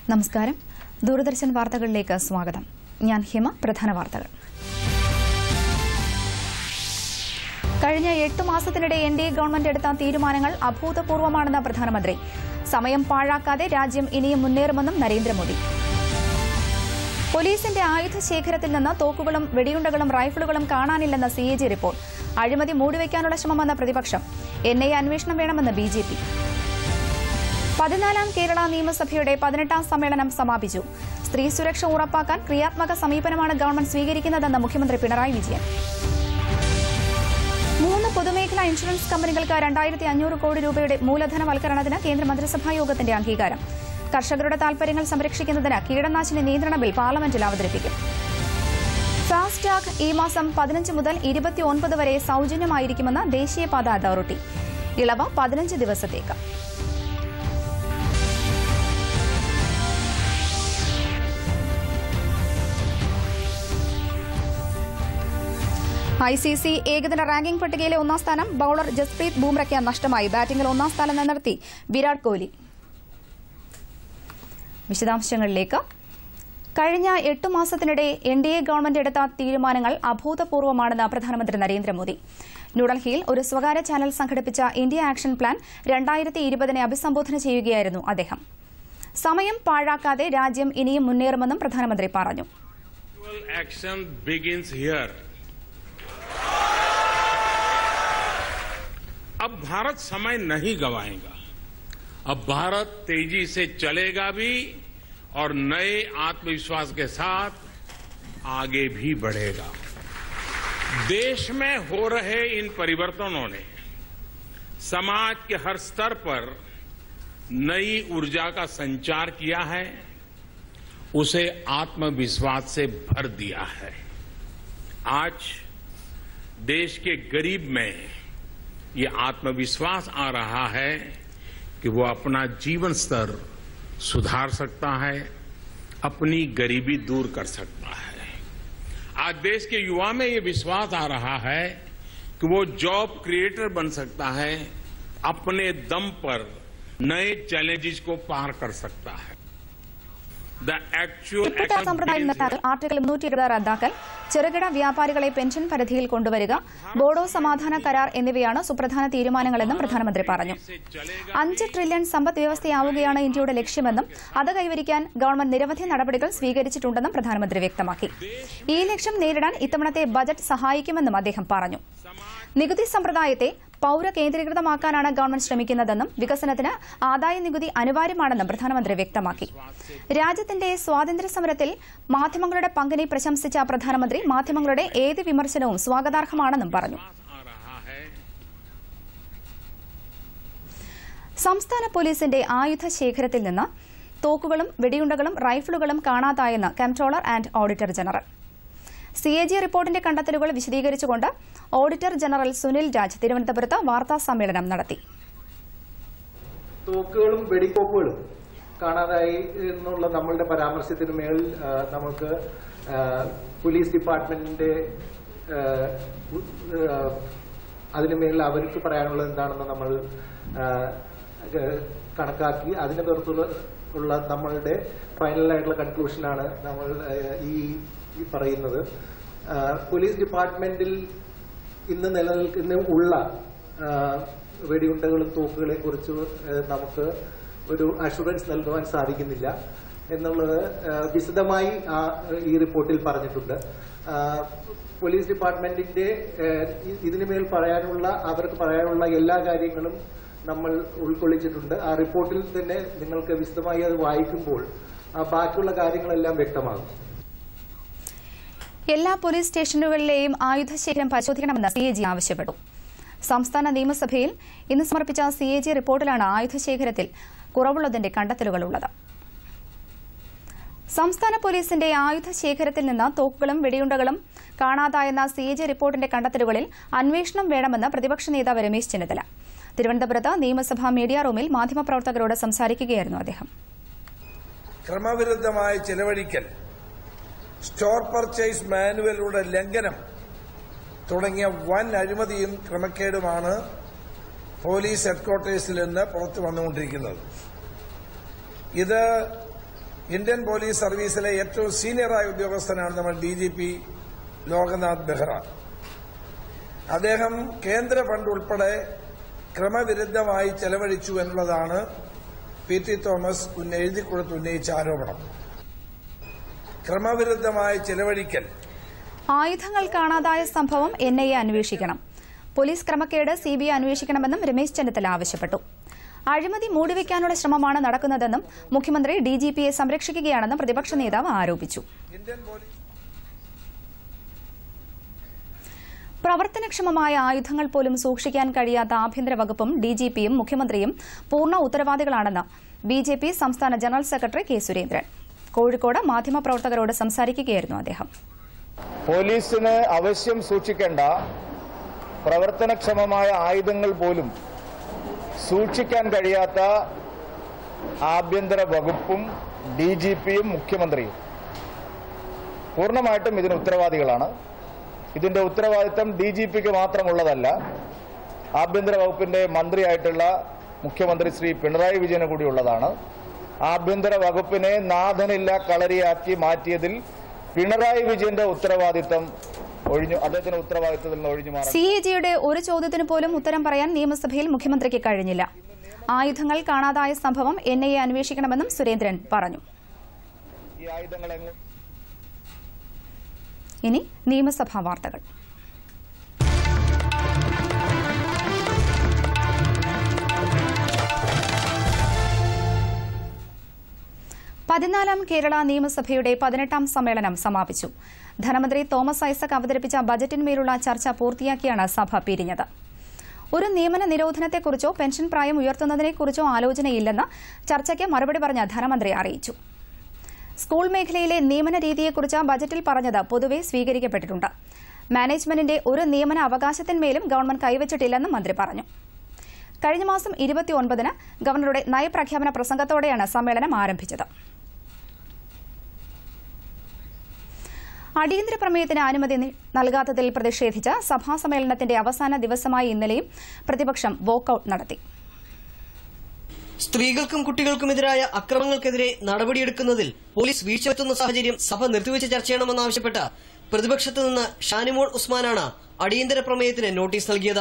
നമസ്കാരം ദൂരദർശൻ വാർത്തകളിലേക്ക് സ്വാഗതം ഞാൻ ഹിമ പ്രധാന വാർത്തകൾ കഴിഞ്ഞ എട്ട് മാസത്തിനിടെ എൻ ഡി എ ഗവൺമെന്റ് എടുത്ത തീരുമാനങ്ങൾ അഭൂതപൂർവമാണെന്ന് പ്രധാനമന്ത്രി സമയം പാഴാക്കാതെ രാജ്യം ഇനിയും മുന്നേറുമെന്നും നരേന്ദ്രമോദി പോലീസിന്റെ ആയുധ ശേഖരത്തിൽ നിന്ന് തോക്കുകളും വെടിയുണ്ടകളും റൈഫിളുകളും കാണാനില്ലെന്ന സി എ ജി റിപ്പോർട്ട് അഴിമതി മൂടിവെക്കാനുള്ള ശ്രമമെന്ന പ്രതിപക്ഷം എൻ ഐ എ അന്വേഷണം വേണമെന്ന് ബി ജെ പി പതിനാലാം കേരള നിയമസഭയുടെ പതിനെട്ടാം സമ്മേളനം സമാപിച്ചു സ്ത്രീ സുരക്ഷ ഉറപ്പാക്കാൻ ക്രിയാത്മക സമീപനമാണ് ഗവൺമെന്റ് സ്വീകരിക്കുന്നതെന്ന് മുഖ്യമന്ത്രി പിണറായി വിജയൻ മൂന്ന് പൊതുമേഖലാ ഇൻഷുറൻസ് കമ്പനികൾക്ക് രണ്ടായിരത്തി അഞ്ഞൂറ് കോടി രൂപയുടെ മൂലധനവൽക്കരണത്തിന് കേന്ദ്ര മന്ത്രിസഭാ യോഗത്തിന്റെ അംഗീകാരം കർഷകരുടെ താൽപര്യങ്ങൾ സംരക്ഷിക്കുന്നതിന് കീടനാശിനി നിയന്ത്രണ ബിൽ പാർലമെന്റിൽ അവതരിപ്പിക്കും ഫാസ്ടാഗ് ഈ മാസം പതിനഞ്ച് മുതൽ ഇരുപത്തിയൊൻപത് വരെ സൌജന്യമായിരിക്കുമെന്ന് ദേശീയപാത അതോറിറ്റി ഇളവ് പതിനഞ്ച് ദിവസത്തേക്ക് ഐ സി സി ഏകദിന റാങ്കിംഗ് പട്ടികയിലെ ഒന്നാം സ്ഥാനം ബൌളർ ജസ്പ്രീത് ബൂംറയ്ക്ക് നഷ്ടമായി ബാറ്റിംഗിൽ ഒന്നാം സ്ഥാനം നിലനിർത്തി വിരാട് കോഹ്ലി വിശദാംശങ്ങളിലേക്ക് കഴിഞ്ഞ എട്ട് മാസത്തിനിടെ എൻ ഡി എ ഗവൺമെന്റ് എടുത്ത തീരുമാനങ്ങൾ അഭൂതപൂർവമാണെന്ന് പ്രധാനമന്ത്രി നരേന്ദ്രമോദി ന്യൂഡൽഹിയിൽ ഒരു സ്വകാര്യ ചാനൽ സംഘടിപ്പിച്ച ഇന്ത്യ ആക്ഷൻ പ്ലാൻ രണ്ടായിരത്തി ഇരുപതിനെ അഭിസംബോധന ചെയ്യുകയായിരുന്നു അദ്ദേഹം സമയം പാഴാക്കാതെ രാജ്യം ഇനിയും മുന്നേറുമെന്നും പ്രധാനമന്ത്രി പറഞ്ഞു Actual action begins here. अब भारत समय नहीं गवाएगा अब भारत तेजी से चलेगा भी और नए आत्मविश्वास के साथ आगे भी बढ़ेगा देश में हो रहे इन परिवर्तनों ने समाज के हर स्तर पर नई ऊर्जा का संचार किया है उसे आत्मविश्वास से भर दिया है आज देश के गरीब में ये आत्मविश्वास आ रहा है कि वो अपना जीवन स्तर सुधार सकता है अपनी गरीबी दूर कर सकता है आज देश के युवा में ये विश्वास आ रहा है कि वो जॉब क्रिएटर बन सकता है अपने दम पर नए चैलेंजेस को पार कर सकता है The actual ഉൾപ്പെട്ട action സമ്പ്രദായം begins നിർത്താക്കൽ ആർട്ടിക്കിൾ മുന്നൂറ്റി ഇരുപത് റദ്ദാക്കൽ ചെറുകിട വ്യാപാരികളെ പെൻഷൻ പരിധിയിൽ കൊണ്ടുവരിക ബോഡോ സമാധാന കരാർ എന്നിവയാണ് സുപ്രധാന തീരുമാനങ്ങളെന്നും പ്രധാനമന്ത്രി പറഞ്ഞു से चलेगा അഞ്ച് ട്രില്യൺ സമ്പദ് വ്യവസ്ഥയാവുകയാണ് ഇന്ത്യയുടെ ലക്ഷ്യമെന്നും അത് കൈവരിക്കാൻ ഗവൺമെന്റ് നിരവധി നടപടികൾ സ്വീകരിച്ചിട്ടുണ്ടെന്നും പ്രധാനമന്ത്രി വ്യക്തമാക്കി ഈ ലക്ഷ്യം നേരിടാൻ ഇത്തവണത്തെ ബജറ്റ് സഹായിക്കുമെന്നും അദ്ദേഹം പറഞ്ഞു നികുതി സമ്പ്രദായത്തെ പൌര കേന്ദ്രീകൃതമാക്കാനാണ് ഗവൺമെന്റ് ശ്രമിക്കുന്നതെന്നും വികസനത്തിന് ആദായ നികുതി അനിവാര്യമാണെന്നും പ്രധാനമന്ത്രി വ്യക്തമാക്കി രാജ്യത്തിന്റെ സ്വാതന്ത്ര്യ സമരത്തിൽ മാധ്യമങ്ങളുടെ പങ്കിനെ പ്രശംസിച്ച പ്രധാനമന്ത്രി മാധ്യമങ്ങളുടെ ഏത് വിമർശനവും സ്വാഗതാർഹമാണെന്നും പറഞ്ഞു आ रहा है സംസ്ഥാന പോലീസിന്റെ ആയുധ ശേഖരത്തിൽ നിന്ന് തോക്കുകളും വെടിയുണ്ടകളും റൈഫിളുകളും കാണാതായെന്ന് controller and auditor general C A G റിപ്പോർട്ടിന്റെ കണ്ടെത്തലുകൾ വിശദീകരിച്ചുകൊണ്ട് ഓഡിറ്റർ ജനറൽ സുനിൽ രാജ് തിരുവനന്തപുരത്ത് വാർത്താ സമ്മേളനം നടത്തി തോക്കുകളും വെടിക്കോപ്പുകളും കാണാതായി എന്നുള്ള നമ്മളുടെ പരാമർശത്തിന് മേൽ ആ, നമുക്ക് ആ, പോലീസ് ഡിപ്പാർട്ട്മെന്റിന്റെ ആ, ഉ- ആ, അതിന് മേൽ അവർക്ക് പറയാനുള്ളത് എന്താണെന്ന് നമ്മൾ ആ, ക- കണക്കാക്കി അതിനെ പുറത്തുള്ള ഉള്ള നമ്മളുടെ ഫൈനലായിട്ടുള്ള കൺക്ലൂഷനാണ് നമ്മൾ ആ, ഈ ഈ പറയുന്നത് ആ, പോലീസ് ഡിപ്പാർട്ട്മെന്റിൽ ഇന്ന് നിലനിൽക്കുന്ന ഉള്ള ആ, വെടിയുണ്ടകളും തോക്കുകളെയും കുറിച്ച് ആ, നമുക്ക് ഒരു അഷുറൻസ് നൽകുവാൻ സാധിക്കുന്നില്ല എന്നുള്ളത് ആ, വിശദമായി ആ, ഈ റിപ്പോർട്ടിൽ പറഞ്ഞിട്ടുണ്ട് ആ, പോലീസ് ഡിപ്പാർട്ട്മെന്റിന്റെ ആ, ഇ- ഇതിനുമേൽ പറയാനുള്ള അവർക്ക് പറയാനുള്ള എല്ലാ കാര്യങ്ങളും നമ്മൾ ഉൾക്കൊള്ളിച്ചിട്ടുണ്ട് ആ റിപ്പോർട്ടിൽ തന്നെ നിങ്ങൾക്ക് വിശദമായി അത് വായിക്കുമ്പോൾ ആ, ബാക്കിയുള്ള കാര്യങ്ങളെല്ലാം വ്യക്തമാകും എല്ലാ പോലീസ് സ്റ്റേഷനുകളിലെയും ആയുധശേഖരം പരിശോധിക്കണമെന്ന് സി എ ജി ആവശ്യപ്പെട്ടു സംസ്ഥാന നിയമസഭയിൽ ഇന്ന് സമർപ്പിച്ച സി എ ജി റിപ്പോർട്ടിലാണ് ആയുധശേഖരത്തിൽ കുറവുള്ളതിന്റെ കണ്ടെത്തലുകളുള്ളത് സംസ്ഥാന പോലീസിന്റെ ആയുധശേഖരത്തിൽ നിന്ന് തോക്കുകളും വെടിയുണ്ടകളും കാണാതായെന്ന സി എ ജി റിപ്പോർട്ടിന്റെ കണ്ടെത്തലുകളിൽ അന്വേഷണം വേണമെന്ന് പ്രതിപക്ഷ നേതാവ് രമേശ് ചെന്നിത്തല തിരുവനന്തപുരത്ത് നിയമസഭാ മീഡിയ റൂമിൽ മാധ്യമപ്രവർത്തകരോട് സംസാരിക്കുകയായിരുന്നു അദ്ദേഹം ക്രമവിരുദ്ധമായ ചെലവഴിക്കൽ സ്റ്റോർ പർച്ചേസ് മാനുവലുടെ ലംഘനം തുടങ്ങിയ വൻ അഴിമതിയും ക്രമക്കേടുമാണ് പോലീസ് ഹെഡ്ക്വാർട്ടേഴ്സിൽ നിന്ന് പുറത്തു വന്നുകൊണ്ടിരിക്കുന്നത് ഇത് ഇന്ത്യൻ പോലീസ് സർവീസിലെ ഏറ്റവും സീനിയറായ ഉദ്യോഗസ്ഥനാണ് നമ്മൾ D G P Loknath Behera അദ്ദേഹം കേന്ദ്ര ഫണ്ട് ഉൾപ്പെടെ ക്രമവിരുദ്ധമായി ചെലവഴിച്ചു എന്നുള്ളതാണ് പി ടി തോമസ് ഉന്ന- എഴുതിക്കൊടുത്ത് ഉന്നയിച്ച ആരോപണം ക്രമവിരുദ്ധമായി ചെലവഴിക്കൽ ആയുധങ്ങൾ കാണാതായ സംഭവം എൻ ഐ എ അന്വേഷിക്കണം പോലീസ് ക്രമക്കേട് സി ബി ഐ അന്വേഷിക്കണമെന്നും രമേശ് ചെന്നിത്തല ആവശ്യപ്പെട്ടു അഴിമതി മൂടിവെക്കാനുള്ള ശ്രമമാണ് നടക്കുന്നതെന്നും മുഖ്യമന്ത്രി ഡി ജി പിയെ സംരക്ഷിക്കുകയാണെന്നും പ്രതിപക്ഷ നേതാവ് ആരോപിച്ചു ഇന്ത്യൻ പോലീസ് പ്രവർത്തനക്ഷമമായ ആയുധങ്ങൾ പോലും സൂക്ഷിക്കാൻ കഴിയാത്ത ആഭ്യന്തര വകുപ്പും ഡിജിപിയും മുഖ്യമന്ത്രിയും പൂർണ്ണ ഉത്തരവാദികളാണെന്ന് ബി ജെ പി സംസ്ഥാന general secretary K Surendran Kozhikode മാധ്യമപ്രവർത്തകരോട് സംസാരിക്കുകയായിരുന്നു അദ്ദേഹം പോലീസിന് അവശ്യം സൂക്ഷിക്കേണ്ട പ്രവർത്തനക്ഷമമായ ആയുധങ്ങൾ പോലും സൂക്ഷിക്കാൻ കഴിയാത്ത ആഭ്യന്തര വകുപ്പും ഡി ജി പിയും മുഖ്യമന്ത്രിയും പൂർണ്ണമായിട്ടും ഇതിന് ഉത്തരവാദികളാണ് ഇതിന്റെ ഉത്തരവാദിത്തം ഡി ജി പിക്ക് മാത്രമുള്ളതല്ല ആഭ്യന്തര വകുപ്പിന്റെ മന്ത്രിയായിട്ടുള്ള മുഖ്യമന്ത്രി ശ്രീ പിണറായി വിജയന് കൂടിയുള്ളതാണ് ആഭ്യന്തര വകുപ്പിനെ നാഥനില്ല കളരിയാക്കി മാറ്റിയതിൽ പിണറായി വിജയന്റെ ഉത്തരവാദിത്തം ഒഴിഞ്ഞു അദ്ദേഹത്തിന്റെ ഉത്തരവാദിത്തത്തിൽ നിന്ന് ഒഴിഞ്ഞു മാറാൻ സി എ ജിയുടെ ഒരു ചോദ്യത്തിന് പോലും ഉത്തരം പറയാൻ നിയമസഭയിൽ മുഖ്യമന്ത്രിക്ക് കഴിഞ്ഞില്ല ആയുധങ്ങൾ കാണാതായ സംഭവം എൻ ഐ എ അന്വേഷിക്കണമെന്നും സുരേന്ദ്രൻ പറഞ്ഞു ഈ ആയുധങ്ങൾ എങ്ങ ഇനി നിയമസഭാ വാർത്തകൾ പതിനാലാം കേരള നിയമസഭയുടെ പതിനെട്ടാം സമ്മേളനം സമാപിച്ചു ധനമന്ത്രി തോമസ് ഐസക് അവതരിപ്പിച്ച ബജറ്റിന്മേലുള്ള ചർച്ച പൂർത്തിയാക്കിയാണ് സഭ പിരിഞ്ഞത് ഒരു നിയമന നിരോധനത്തെക്കുറിച്ചോ പെൻഷൻ പ്രായം ഉയർത്തുന്നതിനെക്കുറിച്ചോ ആലോചനയില്ലെന്ന് ചർച്ചയ്ക്ക് മറുപടി പറഞ്ഞ ധനമന്ത്രി അറിയിച്ചു സ്കൂൾ മേഖലയിലെ നിയമന രീതിയെക്കുറിച്ച് ബജറ്റിൽ പറഞ്ഞത് പൊതുവെ സ്വീകരിക്കപ്പെട്ടിട്ടുണ്ട് മാനേജ്മെന്റിന്റെ ഒരു നിയമന അവകാശത്തിന്മേലും ഗവൺമെന്റ് കൈവച്ചിട്ടില്ലെന്നും മന്ത്രി പറഞ്ഞു കഴിഞ്ഞ മാസം ഇരുപത്തിയൊൻപതിന് ഗവർണറുടെ നയപ്രഖ്യാപന പ്രസംഗത്തോടെയാണ് സമ്മേളനം ആരംഭിച്ചത് അടിയന്തര പ്രമേയത്തിന് അനുമതി നി- നൽകാത്തതിൽ പ്രതിഷേധിച്ച് സഭാ സമ്മേളനത്തിന്റെ അവസാന ദിവസമായ ഇന്നലെയും പ്രതിപക്ഷം വോക്കൌട്ട് നടത്തി സ്ത്രീകൾക്കും കുട്ടികൾക്കുമെതിരായ അക്രമങ്ങൾക്കെതിരെ നടപടിയെടുക്കുന്നതിൽ പോലീസ് വീഴ്ച വരുത്തുന്ന സാഹചര്യം സഭ നിർത്തിവെച്ച് ചർച്ച ചെയ്യണമെന്നാവശ്യപ്പെട്ട് പ്രതിപക്ഷത്ത് നിന്ന് ഷാനിമോൾ ഉസ്മാനാണ് അടിയന്തര പ്രമേയത്തിന് നോട്ടീസ് നൽകിയത്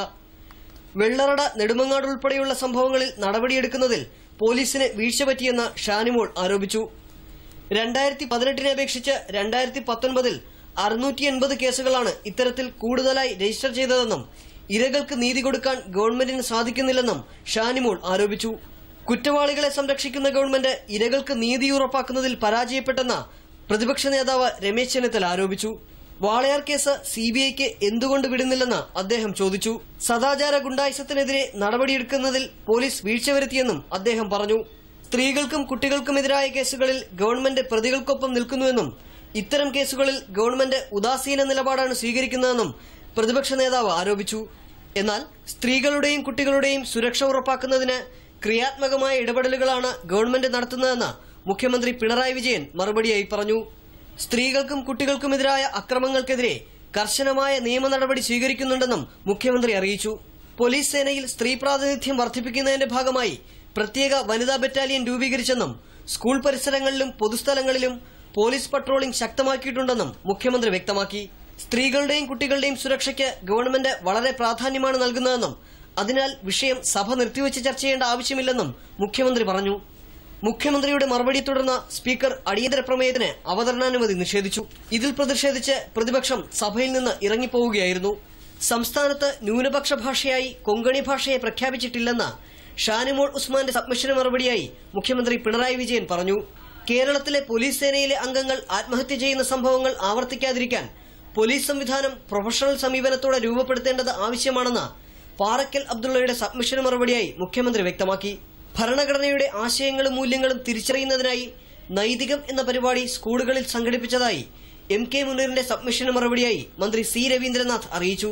വെള്ളറട നെടുമങ്ങാട് ഉൾപ്പെടെയുള്ള സംഭവങ്ങളിൽ നടപടിയെടുക്കുന്നതിൽ പോലീസിന് വീഴ്ച പറ്റിയെന്ന് ഷാനിമോൾ ആരോപിച്ചു രണ്ടായിരത്തി പതിനെട്ടിനെ അപേക്ഷിച്ച് രണ്ടായിരത്തി പത്തൊൻപതിൽ അറുന്നൂറ്റി എൺപത് കേസുകളാണ് ഇത്തരത്തിൽ കൂടുതലായി രജിസ്റ്റർ ചെയ്തതെന്നും ഇരകൾക്ക് നീതി കൊടുക്കാൻ ഗവൺമെന്റിന് സാധിക്കുന്നില്ലെന്നും ഷാനിമോൾ ആരോപിച്ചു കുറ്റവാളികളെ സംരക്ഷിക്കുന്ന ഗവൺമെന്റ് ഇരകൾക്ക് നീതി ഉറപ്പാക്കുന്നതിൽ പരാജയപ്പെട്ടെന്ന് പ്രതിപക്ഷ നേതാവ് രമേശ് ചെന്നിത്തല ആരോപിച്ചു വാളയാർ കേസ് സിബിഐക്ക് എന്തുകൊണ്ട് വിടുന്നില്ലെന്ന് അദ്ദേഹം ചോദിച്ചു സദാചാര ഗുണ്ടായിസത്തിനെതിരെ നടപടിയെടുക്കുന്നതിൽ പോലീസ് വീഴ്ച വരുത്തിയെന്നും അദ്ദേഹം പറഞ്ഞു സ്ത്രീകൾക്കും കുട്ടികൾക്കുമെതിരായ കേസുകളിൽ ഗവൺമെന്റ് പ്രതികൾക്കൊപ്പം നിൽക്കുന്നുവെന്നും ഇത്തരം കേസുകളിൽ ഗവൺമെന്റ് ഉദാസീന നിലപാടാണ് സ്വീകരിക്കുന്നതെന്നും പ്രതിപക്ഷ നേതാവ് ആരോപിച്ചു എന്നാൽ സ്ത്രീകളുടെയും കുട്ടികളുടെയും സുരക്ഷ ഉറപ്പാക്കുന്നതിന് ക്രിയാത്മകമായ ഇടപെടലുകളാണ് ഗവൺമെന്റ് നടത്തുന്നതെന്ന് മുഖ്യമന്ത്രി പിണറായി വിജയൻ മറുപടിയായി പറഞ്ഞു സ്ത്രീകൾക്കും കുട്ടികൾക്കുമെതിരായ അക്രമങ്ങൾക്കെതിരെ കർശനമായ നിയമ നടപടി സ്വീകരിക്കുന്നുണ്ടെന്നും മുഖ്യമന്ത്രി അറിയിച്ചു പോലീസ് സേനയിൽ സ്ത്രീ പ്രാതിനിധ്യം വർദ്ധിപ്പിക്കുന്നതിന്റെ ഭാഗമായി പ്രത്യേക വനിതാ ബറ്റാലിയൻ രൂപീകരിച്ചെന്നും സ്കൂൾ പരിസരങ്ങളിലും പൊതുസ്ഥലങ്ങളിലും പോലീസ് പട്രോളിംഗ് ശക്തമാക്കിയിട്ടുണ്ടെന്നും മുഖ്യമന്ത്രി വ്യക്തമാക്കി സ്ത്രീകളുടെയും കുട്ടികളുടെയും സുരക്ഷയ്ക്ക് ഗവൺമെന്റ് വളരെ പ്രാധാന്യമാണ് നൽകുന്നതെന്നും അതിനാൽ വിഷയം സഭ നിർത്തിവെച്ച് ചർച്ച ചെയ്യേണ്ട ആവശ്യമില്ലെന്നും മുഖ്യമന്ത്രി പറഞ്ഞു മുഖ്യമന്ത്രിയുടെ മറുപടിയെ തുടർന്ന് സ്പീക്കർ അടിയന്തര പ്രമേയത്തിന് അവതരണാനുമതി നിഷേധിച്ചു ഇതിൽ പ്രതിഷേധിച്ച് പ്രതിപക്ഷം സഭയിൽ നിന്ന് ഇറങ്ങിപ്പോവുകയായിരുന്നു സംസ്ഥാനത്ത് ന്യൂനപക്ഷ ഭാഷയായി കൊങ്കണി ഭാഷയെ പ്രഖ്യാപിച്ചിട്ടില്ലെന്ന് ഷാനിമോൾ ഉസ്മാന്റെ സബ്മിഷന് മറുപടിയായി മുഖ്യമന്ത്രി പിണറായി വിജയൻ പറഞ്ഞു കേരളത്തിലെ പോലീസ് സേനയിലെ അംഗങ്ങൾ ആത്മഹത്യ ചെയ്യുന്ന സംഭവങ്ങൾ ആവർത്തിക്കാതിരിക്കാൻ പോലീസ് സംവിധാനം പ്രൊഫഷണൽ സമീപനത്തോടെ രൂപപ്പെടുത്തേണ്ടത് ആവശ്യമാണെന്ന് പാറക്കൽ അബ്ദുള്ളയുടെ സബ്മിഷന് മറുപടിയായി മുഖ്യമന്ത്രി വ്യക്തമാക്കി ഭരണഘടനയുടെ ആശയങ്ങളും മൂല്യങ്ങളും തിരിച്ചറിയുന്നതിനായി നൈതികം എന്ന പരിപാടി സ്കൂളുകളിൽ സംഘടിപ്പിച്ചതായി എം കെ മുനീറിന്റെ സബ്മിഷന് മറുപടിയായി മന്ത്രി സി രവീന്ദ്രനാഥ് അറിയിച്ചു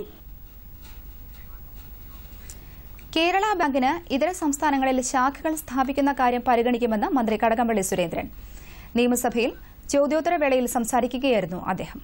കേരള ബാങ്കിന് ഇതര സംസ്ഥാനങ്ങളിൽ ശാഖകൾ സ്ഥാപിക്കുന്ന കാര്യം പരിഗണിക്കുമെന്ന് മന്ത്രി കടകംപള്ളി സുരേന്ദ്രൻ നിയമസഭയിൽ ചോദ്യോത്തര വേളയിൽ സംസാരിക്കുകയായിരുന്നു അദ്ദേഹം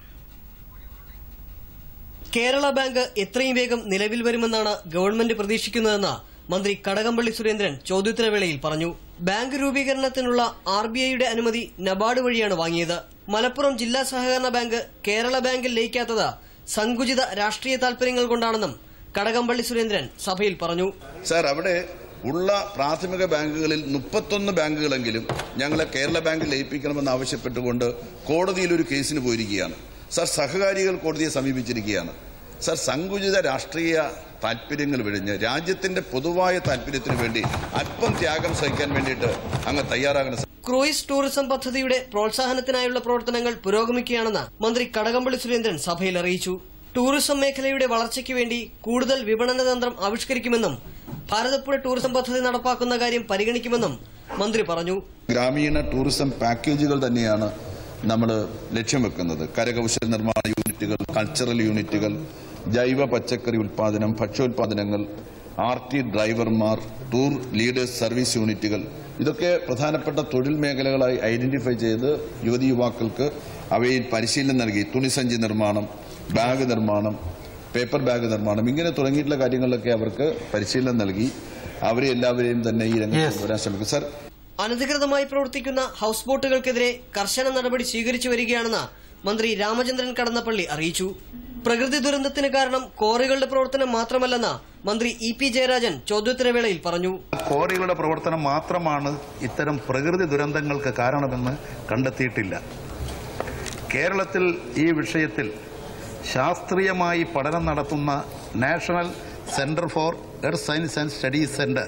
കേരള ബാങ്ക് എത്രയും വേഗം നിലവിൽ വരുമെന്നാണ് ഗവൺമെന്റ് പ്രതീക്ഷിക്കുന്നതെന്ന് മന്ത്രി കടകംപള്ളി സുരേന്ദ്രൻ ചോദ്യോത്തരവേളയിൽ പറഞ്ഞു ബാങ്ക് രൂപീകരണത്തിനുള്ള ആർ ബി ഐയുടെ അനുമതി നബാർഡ് വഴിയാണ് വാങ്ങിയത് മലപ്പുറം ജില്ലാ സഹകരണ ബാങ്ക് കേരള ബാങ്കിൽ ലയിക്കാത്തത് സങ്കുചിത രാഷ്ട്രീയ താൽപര്യങ്ങൾ കൊണ്ടാണെന്നും കടകംപള്ളി സുരേന്ദ്രൻ സഭയിൽ പറഞ്ഞു സാർ അവിടെ ഉള്ള പ്രാഥമിക ബാങ്കുകളിൽ മുപ്പത്തൊന്ന് ബാങ്കുകളെങ്കിലും ഞങ്ങളെ കേരള ബാങ്കിൽ ലയിപ്പിക്കണമെന്ന് ആവശ്യപ്പെട്ടുകൊണ്ട് കോടതിയിൽ ഒരു കേസിന് പോയിരിക്കുകയാണ് സാർ സഹകാരികൾ കോടതിയെ സമീപിച്ചിരിക്കുകയാണ് സാർ സങ്കുചിത രാഷ്ട്രീയ താല്പര്യങ്ങൾ വെടിഞ്ഞ് രാജ്യത്തിന്റെ പൊതുവായ താല്പര്യത്തിന് വേണ്ടി അല്പം ത്യാഗം സഹിക്കാൻ വേണ്ടിയിട്ട് അങ്ങ് തയ്യാറാകണം സാർ. ക്രൂയിസ് ടൂറിസം പദ്ധതിയുടെ പ്രോത്സാഹനത്തിനായുള്ള പ്രവർത്തനങ്ങൾ പുരോഗമിക്കുകയാണെന്ന് മന്ത്രി കടകംപള്ളി സുരേന്ദ്രൻ സഭയിൽ അറിയിച്ചു ടൂറിസം മേഖലയുടെ വളർച്ചയ്ക്ക് വേണ്ടി കൂടുതൽ വിപണന തന്ത്രം ആവിഷ്കരിക്കുമെന്നും ഭാരതപ്പുഴ ടൂറിസം പദ്ധതി നടപ്പാക്കുന്ന കാര്യം പരിഗണിക്കുമെന്നും മന്ത്രി പറഞ്ഞു ഗ്രാമീണ ടൂറിസം പാക്കേജുകൾ തന്നെയാണ് നമ്മൾ ലക്ഷ്യം വെക്കുന്നത് കരകൗശല നിർമ്മാണ യൂണിറ്റുകൾ കൾച്ചറൽ യൂണിറ്റുകൾ ജൈവ പച്ചക്കറി ഉൽപാദനം ഭക്ഷ്യോൽപാദനങ്ങൾ ആർ ടി ഡ്രൈവർമാർ ടൂർ ലീഡേഴ്സ് സർവീസ് യൂണിറ്റുകൾ ഇതൊക്കെ പ്രധാനപ്പെട്ട തൊഴിൽ മേഖലകളായി ഐഡന്റിഫൈ ചെയ്ത് യുവതി യുവാക്കൾക്ക് അവയിൽ പരിശീലനം നൽകി തുണിസഞ്ചി നിർമ്മാണം ബാഗ് നിർമ്മാണം പേപ്പർ ബാഗ് നിർമ്മാണം ഇങ്ങനെ തുടങ്ങിയിട്ടുള്ള കാര്യങ്ങളിലൊക്കെ അവർക്ക് പരിശീലനം നൽകി അവരെ എല്ലാവരെയും തന്നെ ഈ രംഗത്ത് കൊണ്ടുവരാൻ ശ്രമിക്കും സർ അനധികൃതമായി പ്രവർത്തിക്കുന്ന ഹൌസ് ബോട്ടുകൾക്കെതിരെ കർശന നടപടി സ്വീകരിച്ചു വരികയാണെന്ന് മന്ത്രി രാമചന്ദ്രൻ കടന്നപ്പള്ളി അറിയിച്ചു പ്രകൃതി ദുരന്തത്തിന് കാരണം കോറികളുടെ പ്രവർത്തനം മാത്രമല്ലെന്ന് മന്ത്രി ഇ പി ജയരാജൻ ചോദ്യോത്തരവേളയിൽ പറഞ്ഞു ക്വാറികളുടെ പ്രവർത്തനം മാത്രമാണ് ഇത്തരം പ്രകൃതി ദുരന്തങ്ങൾക്ക് കാരണമെന്ന് കണ്ടെത്തിയിട്ടില്ല കേരളത്തിൽ ഈ വിഷയത്തിൽ ശാസ്ത്രീയമായി പഠനം നടത്തുന്ന national centre for earth science and studies centre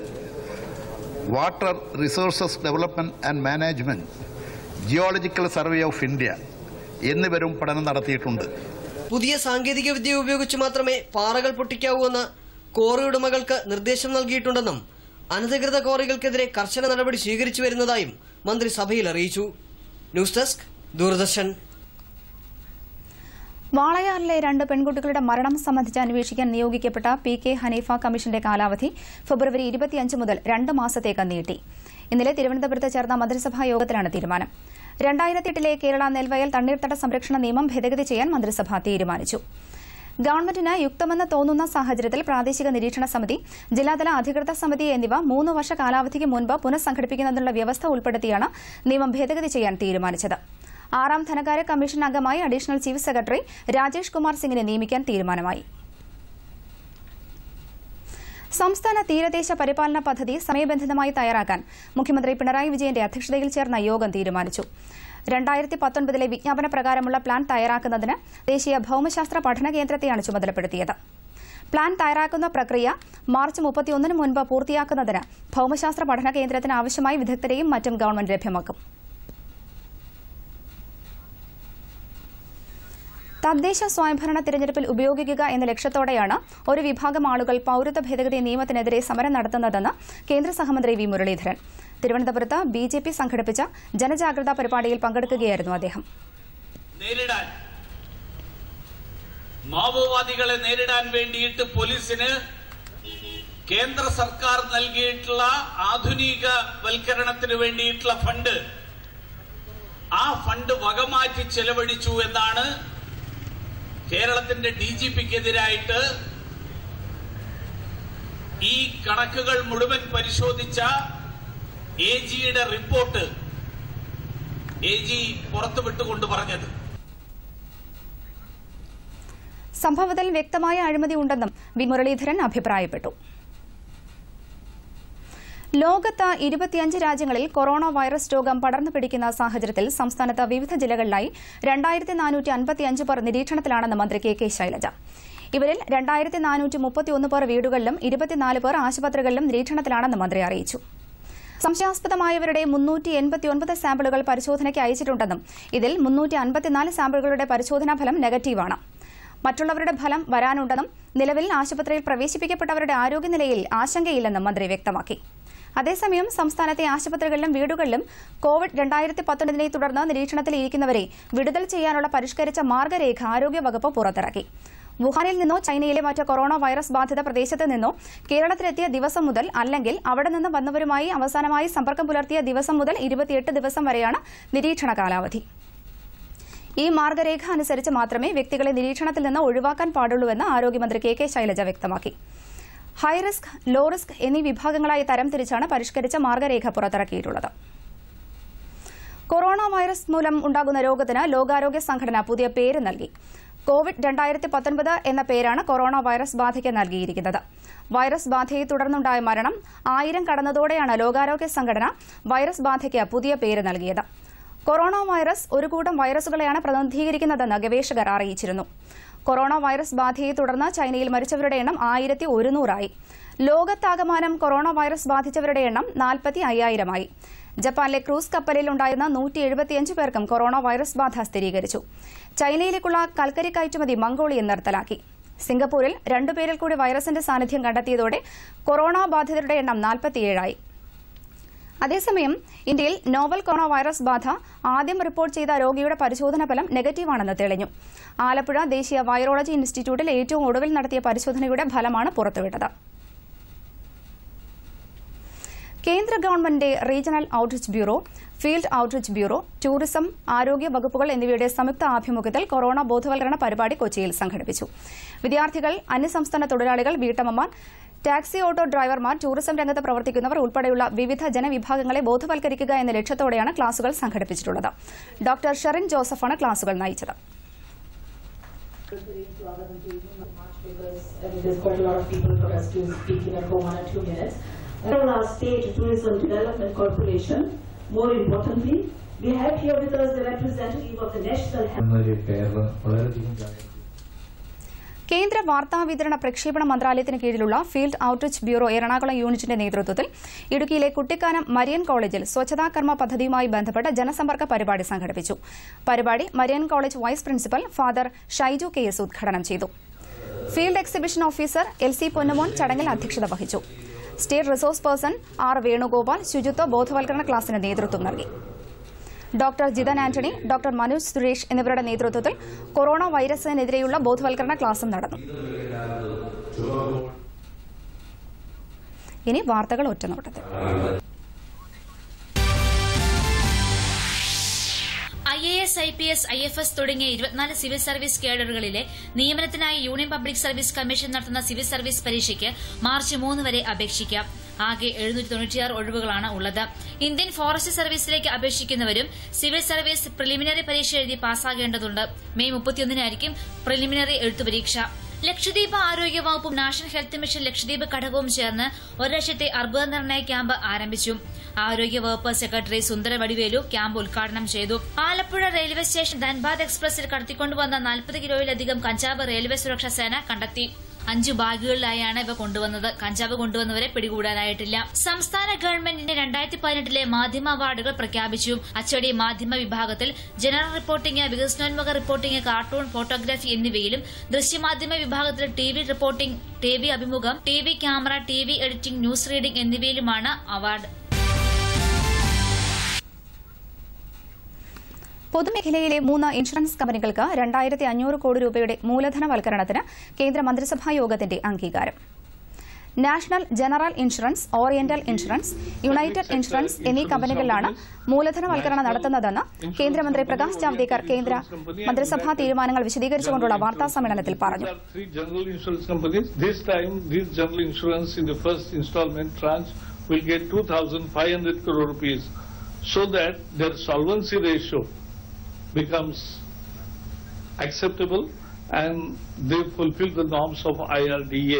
water resources development and management geological survey of India എന്നിവരും പഠനം നടത്തിയിട്ടുണ്ട് പുതിയ സാങ്കേതിക വിദ്യ ഉപയോഗിച്ച് മാത്രമേ പാറകൾ പൊട്ടിക്കാവൂ എന്ന് കോറി ഉടമകൾക്ക് നിർദ്ദേശം നൽകിയിട്ടുണ്ടെന്നും അനധികൃത കോറികൾക്കെതിരെ കർശന നടപടി സ്വീകരിച്ചു വരുന്നതായും മന്ത്രി സഭയിൽ അറിയിച്ചു ന്യൂസ് ഡെസ്ക് ദൂരദർശൻ വാളയാറിലെ രണ്ട് പെൺകുട്ടികളുടെ മരണം സംബന്ധിച്ച് അന്വേഷിക്കാൻ നിയോഗിക്കപ്പെട്ട പി കെ ഹനീഫ കമ്മീഷന്റെ കാലാവധി ഫെബ്രുവരി ഇരുപത്തിയഞ്ച് മുതൽ രണ്ട് മാസത്തേക്ക് നീട്ടി ഇന്നലെ തിരുവനന്തപുരത്ത് ചേർന്ന മന്ത്രിസഭാ യോഗത്തിലാണ് തീരുമാനം രണ്ടായിരത്തി എട്ടിലെ കേരള നെൽവയൽ തണ്ണീർത്തട സംരക്ഷണ നിയമം ഭേദഗതി ചെയ്യാൻ മന്ത്രിസഭ തീരുമാനിച്ചു ഗവൺമെന്റിന് യുക്തമെന്ന് തോന്നുന്ന സാഹചര്യത്തിൽ പ്രാദേശിക നിരീക്ഷണ സമിതി ജില്ലാതല അധികൃത സമിതി എന്നിവ മൂന്ന് വർഷ കാലാവധിക്ക് മുൻപ് പുനഃസംഘടിപ്പിക്കുന്നതിനുള്ള വ്യവസ്ഥ ഉൾപ്പെടുത്തിയാണ് നിയമം ഭേദഗതി ചെയ്യാൻ തീരുമാനിച്ചത് ആറാം ധനകാര്യ കമ്മീഷൻ അംഗമായി additional chief secretary Rajesh Kumar സിംഗിനെ നിയമിക്കാൻ തീരുമാനമായി സംസ്ഥാന തീരദേശ പരിപാലന പദ്ധതി സമയബന്ധിതമായി തയ്യാറാക്കാൻ മുഖ്യമന്ത്രി പിണറായി വിജയന്റെ അധ്യക്ഷതയിൽ ചേർന്ന യോഗം തീരുമാനിച്ചു രണ്ടായിരത്തി പത്തൊൻപതിലെ വിജ്ഞാപന പ്രകാരമുള്ള പ്ലാൻ തയ്യാറാക്കുന്നതിന് ദേശീയ ഭൌമശാസ്ത്ര പഠന കേന്ദ്രത്തെയാണ് ചുമതലപ്പെടുത്തിയത് പ്ലാൻ തയ്യാറാക്കുന്ന പ്രക്രിയ മാർച്ച് മുപ്പത്തിയൊന്നിന് മുൻപ് പൂർത്തിയാക്കുന്നതിന് ഭൌമശാസ്ത്ര പഠന കേന്ദ്രത്തിന് ആവശ്യമായ വിദഗ്ധരെയും മറ്റും ഗവൺമെന്റ് ലഭ്യമാക്കും തദ്ദേശ സ്വയംഭരണ തിരഞ്ഞെടുപ്പിൽ ഉപയോഗിക്കുക എന്ന ലക്ഷ്യത്തോടെയാണ് ഒരു വിഭാഗം ആളുകൾ പൌരത്വ ഭേദഗതി നിയമത്തിനെതിരെ സമരം നടത്തുന്നതെന്ന് കേന്ദ്ര സഹമന്ത്രി വി മുരളീധരൻ തിരുവനന്തപുരത്ത് ബി ജെ പി സംഘടിപ്പിച്ച ജനജാഗ്രതാ പരിപാടിയിൽ പങ്കെടുക്കുകയായിരുന്നു അദ്ദേഹം നേരിടാൻ മാവോവാദികളെ നേരിടാൻ വേണ്ടിയിട്ട് പോലീസിന് കേന്ദ്ര സർക്കാർ നൽകിയിട്ടുള്ള ആധുനിക വൽക്കരണത്തിന് വേണ്ടിയിട്ടുള്ള ഫണ്ട് ആ ഫണ്ട് വകമാറ്റി ചെലവഴിച്ചു എന്നാണ് കേരളത്തിന്റെ ഡി ജി പിക്കെതിരായിട്ട് ഈ കണക്കുകൾ മുഴുവൻ പരിശോധിച്ച എ ജിയുടെ റിപ്പോർട്ട് എ ജി പുറത്തുവിട്ടുകൊണ്ട് പറഞ്ഞത് സംഭവത്തിൽ വ്യക്തമായ അഴിമതി ഉണ്ടെന്നും വി മുരളീധരൻ അഭിപ്രായപ്പെട്ടു ലോകത്ത് ഇരുപത്തിയഞ്ച് രാജ്യങ്ങളിൽ കൊറോണ വൈറസ് രോഗം പടർന്നു പിടിക്കുന്ന സാഹചര്യത്തിൽ സംസ്ഥാനത്ത് വിവിധ ജില്ലകളിലായി രണ്ടായിരത്തി നാനൂറ്റി അൻപത്തിയഞ്ച് പേർ നിരീക്ഷണത്തിലാണെന്ന് മന്ത്രി കെ കെ ശൈലജ ഇവരിൽ രണ്ടായിരത്തി നാനൂറ്റി മുപ്പത്തിയൊന്ന് പേർ വീടുകളിലും ഇരുപത്തിനാല് പേർ ആശുപത്രികളിലും നിരീക്ഷണത്തിലാണെന്ന് മന്ത്രി അറിയിച്ചു സംശയാസ്പദമായവരുടെ മുന്നൂറ്റി എൺപത്തിയൊൻപത് സാമ്പിളുകൾ പരിശോധനയ്ക്ക് അയച്ചിട്ടുണ്ടെന്നും ഇതിൽ മുന്നൂറ്റി അൻപത്തിനാല് സാമ്പിളുകളുടെ പരിശോധനാ ഫലം നെഗറ്റീവാണ് മറ്റുള്ളവരുടെ ഫലം വരാനുണ്ടെന്നും നിലവിൽ ആശുപത്രിയിൽ പ്രവേശിപ്പിക്കപ്പെട്ടവരുടെ ആരോഗ്യനിലയിൽ ആശങ്കയില്ലെന്നും മന്ത്രി വ്യക്തമാക്കി അതേസമയം സംസ്ഥാനത്തെ ആശുപത്രികളിലും വീടുകളിലും കോവിഡ് രണ്ടായിരത്തി പത്തൊൻപതിനെ തുടർന്ന് നിരീക്ഷണത്തിലിരിക്കുന്നവരെ വിടുതൽ ചെയ്യാനുള്ള പരിഷ്കരിച്ച മാർഗരേഖ ആരോഗ്യവകുപ്പ് പുറത്തിറക്കി വുഹാനിൽ നിന്നോ ചൈനയിലെ മറ്റ് കൊറോണ വൈറസ് ബാധിത പ്രദേശത്ത് നിന്നോ കേരളത്തിലെത്തിയ ദിവസം മുതൽ അല്ലെങ്കിൽ അവിടെ നിന്ന് വന്നവരുമായി അവസാനമായി സമ്പർക്കം പുലർത്തിയ ദിവസം മുതൽ ഇരുപത്തിയെട്ട് ദിവസം വരെയാണ് നിരീക്ഷണ കാലാവധി ഈ മാർഗരേഖ അനുസരിച്ച് മാത്രമേ വ്യക്തികളെ നിരീക്ഷണത്തിൽ നിന്ന് ഒഴിവാക്കാൻ പാടുള്ളൂവെന്ന് ആരോഗ്യമന്ത്രി കെ കെ ശൈലജ വ്യക്തമാക്കി ഹൈ റിസ്ക് ലോ റിസ്ക് എന്നീ വിഭാഗങ്ങളായി തരംതിരിച്ചാണ് പരിഷ്കരിച്ച മാർഗരേഖ പുറത്തിറക്കിയിട്ടുള്ളത് കൊറോണ വൈറസ് മൂലം ഉണ്ടാകുന്ന രോഗത്തിന് ലോകാരോഗ്യ സംഘടന പുതിയ പേര് നൽകി കോവിഡ് രണ്ടായിരത്തി പത്തൊൻപത് എന്ന പേരാണ് കൊറോണ വൈറസ് ബാധയ്ക്ക് നൽകിയിരിക്കുന്നത് വൈറസ് ബാധയെ തുടർന്നുണ്ടായ മരണം ആയിരം കടന്നതോടെയാണ് ലോകാരോഗ്യ സംഘടന വൈറസ് ബാധയ്ക്ക് പുതിയ പേര് നൽകിയത് കൊറോണ വൈറസ് ഒരു കൂട്ടം വൈറസുകളെയാണ് പ്രതിനിധീകരിക്കുന്നതെന്ന് ഗവേഷകർ അറിയിച്ചിരുന്നു കൊറോണ വൈറസ് ബാധയെ തുടർന്ന് ചൈനയിൽ മരിച്ചവരുടെ എണ്ണം ആയിരത്തി ഒരുന്നൂറായി ലോകത്താകമാനം കൊറോണ വൈറസ് ബാധിച്ചവരുടെ എണ്ണം നാൽപ്പത്തി അയ്യായിരമായി ജപ്പാനിലെ ക്രൂസ് കപ്പലിൽ ഉണ്ടായിരുന്ന നൂറ്റി എഴുപത്തിയഞ്ച് പേർക്കും കൊറോണ വൈറസ് ബാധ സ്ഥിരീകരിച്ചു ചൈനയിലേക്കുള്ള കൽക്കരി കയറ്റുമതി മംഗോളിയ നിർത്തലാക്കി സിംഗപ്പൂരിൽ രണ്ടുപേരിൽ കൂടി വൈറസിന്റെ സാന്നിധ്യം കണ്ടെത്തിയതോടെ കൊറോണ ബാധിതരുടെ എണ്ണം നാൽപ്പത്തിയേഴായി അതേസമയം ഇന്ത്യയിൽ നോവൽ കൊറോണ വൈറസ് ബാധ ആദ്യം റിപ്പോർട്ട് ചെയ്ത രോഗിയുടെ പരിശോധന ഫലം നെഗറ്റീവാണെന്ന് തെളിഞ്ഞു ആലപ്പുഴ ദേശീയ വൈറോളജി ഇൻസ്റ്റിറ്റ്യൂട്ടിൽ ഏറ്റവും ഒടുവിൽ നടത്തിയ പരിശോധനയുടെ ഫലമാണ് പുറത്തുവിട്ടത് കേന്ദ്ര ഗവൺമെന്റിന്റെ regional outreach bureau field outreach bureau tourism ആരോഗ്യ വകുപ്പുകൾ എന്നിവയുടെ സംയുക്ത ആഭിമുഖ്യത്തിൽ കൊറോണ ബോധവൽക്കരണ പരിപാടി കൊച്ചിയിൽ സംഘടിപ്പിച്ചു വിദ്യാർത്ഥികൾ അന്യസംസ്ഥാന തൊഴിലാളികൾ വീട്ടമ്മമാർ ടാക്സി ഓട്ടോ ഡ്രൈവർമാർ ടൂറിസം രംഗത്ത് പ്രവർത്തിക്കുന്നവർ ഉൾപ്പെടെയുള്ള വിവിധ ജനവിഭാഗങ്ങളെ ബോധവൽക്കരിക്കുക എന്ന ലക്ഷ്യത്തോടെയാണ് ക്ലാസുകൾ സംഘടിപ്പിച്ചിട്ടുള്ളത് ഡോക്ടർ ഷെറിൻ ജോസഫാണ് ക്ലാസുകൾ നയിച്ചത് and there's quite a lot of people for us to speak in a one or two minutes. Kerala State Tourism Development Corporation, more importantly, we have here with us the representative of the National Health എന്നൊരു കേരളം വളരെയധികം കാര്യം കേന്ദ്ര വാർത്താ വിതരണ പ്രക്ഷേപണ മന്ത്രാലയത്തിന് കീഴിലുള്ള field outreach bureau Ernakulam യൂണിറ്റിന്റെ നേതൃത്വത്തിൽ ഇടുക്കിയിലെ കുട്ടിക്കാനം മരിയൻ കോളേജിൽ സ്വച്ഛതാ കർമ്മ പദ്ധതിയുമായി ബന്ധപ്പെട്ട ജനസമ്പർക്ക പരിപാടി സംഘടിപ്പിച്ചു പരിപാടി Marian college vice principal father Shaiju K S ഉദ്ഘാടനം ചെയ്തു field exhibition officer L C Ponnamon ചടങ്ങിൽ അധ്യക്ഷത വഹിച്ചു state resource person R Venugopal ശുചിത്വ ബോധവൽക്കരണ ക്ലാസിന് നേതൃത്വം നൽകി ഡോക്ടർ ജിതൻ ആന്റണി ഡോക്ടർ മനോജ് സുരേഷ് എന്നിവരുടെ നേതൃത്വത്തിൽ കൊറോണ വൈറസിനെതിരെയുള്ള ബോധവൽക്കരണ ക്ലാസും നടന്നു ഇനി വാർത്തകൾ ഒറ്റനോട്ടത്തിൽ I A S I P S I F S തുടങ്ങിയ ഇരുപത്തിനാല് സിവിൽ സർവീസ് കേഡറുകളിലെ നിയമനത്തിനായി യൂണിയൻ പബ്ലിക് സർവീസ് കമ്മീഷൻ നടത്തുന്ന സിവിൽ സർവീസ് പരീക്ഷയ്ക്ക് മാർച്ച് മൂന്ന് വരെ അപേക്ഷിക്കാം ആകെ എഴുന്നൂറ്റി തൊണ്ണൂറ്റിയാറ് ഒഴിവുകളാണ് ഉള്ളത് ഇന്ത്യൻ ഫോറസ്റ്റ് സർവീസിലേക്ക് അപേക്ഷിക്കുന്നവരും സിവിൽ സർവീസ് പ്രിലിമിനറി പരീക്ഷ എഴുതി പാസ്സാകേണ്ടതുണ്ട് മെയ് മുപ്പത്തിയൊന്നിനായിരിക്കും പ്രിലിമിനറി എഴുത്തുപരീക്ഷ ലക്ഷദ്വീപ് ആരോഗ്യ വകുപ്പും നാഷണൽ ഹെൽത്ത് മിഷൻ ലക്ഷദ്വീപ് ഘടകവും ചേർന്ന് ഒരാഴ്ചത്തെ അർബുദ നിർണയ ക്യാമ്പ് ആരംഭിച്ചു ആരോഗ്യ വകുപ്പ് സെക്രട്ടറി സുന്ദര വടിവേലു ക്യാമ്പ് ഉദ്ഘാടനം ചെയ്തു ആലപ്പുഴ റെയിൽവേ സ്റ്റേഷൻ ധൻബാദ് എക്സ്പ്രസിൽ കടത്തിക്കൊണ്ടുവന്ന നാൽപ്പത് കിലോയിലധികം കഞ്ചാവ് റെയിൽവേ സുരക്ഷാ സേന കണ്ടെത്തി അഞ്ചു ബാഗുകളിലായാണ് ഇവ കൊണ്ടുവന്നത് കഞ്ചാവ് കൊണ്ടുവന്നവരെ പിടികൂടാനായിട്ടില്ല സംസ്ഥാന ഗവൺമെന്റിന്റെ രണ്ടായിരത്തി പതിനെട്ടിലെ മാധ്യമ അവാർഡുകൾ പ്രഖ്യാപിച്ചു അച്ചടി മാധ്യമ വിഭാഗത്തിൽ ജനറൽ റിപ്പോർട്ടിംഗ് വികസനോന്മുഖ റിപ്പോർട്ടിംഗ് കാർട്ടൂൺ ഫോട്ടോഗ്രാഫി എന്നിവയിലും ദൃശ്യമാധ്യമ വിഭാഗത്തിൽ T V reporting T V അഭിമുഖം T V camera T V editing news reading എന്നിവയിലുമാണ് അവാർഡ് പൊതുമേഖലയിലെ മൂന്ന് ഇൻഷുറൻസ് കമ്പനികൾക്ക് രണ്ടായിരത്തി അഞ്ഞൂറ് കോടി രൂപയുടെ മൂലധനവൽക്കരണത്തിന് കേന്ദ്ര മന്ത്രിസഭാ യോഗത്തിന്റെ അംഗീകാരം national general insurance oriental insurance united insurance എന്നീ കമ്പനികളിലാണ് മൂലധനവൽക്കരണം നടത്തുന്നതെന്ന് കേന്ദ്രമന്ത്രി പ്രകാശ് ജാവ്ദേക്കർ കേന്ദ്ര മന്ത്രിസഭാ തീരുമാനങ്ങൾ വിശദീകരിച്ചുകൊണ്ടുള്ള വാർത്താ സമ്മേളനത്തിൽ പറഞ്ഞു There are three general insurance companies. This time, this general insurance in the first installment tranche will get 2,500 crore rupees so that their solvency ratio becomes acceptable and they fulfill the norms of IRDA.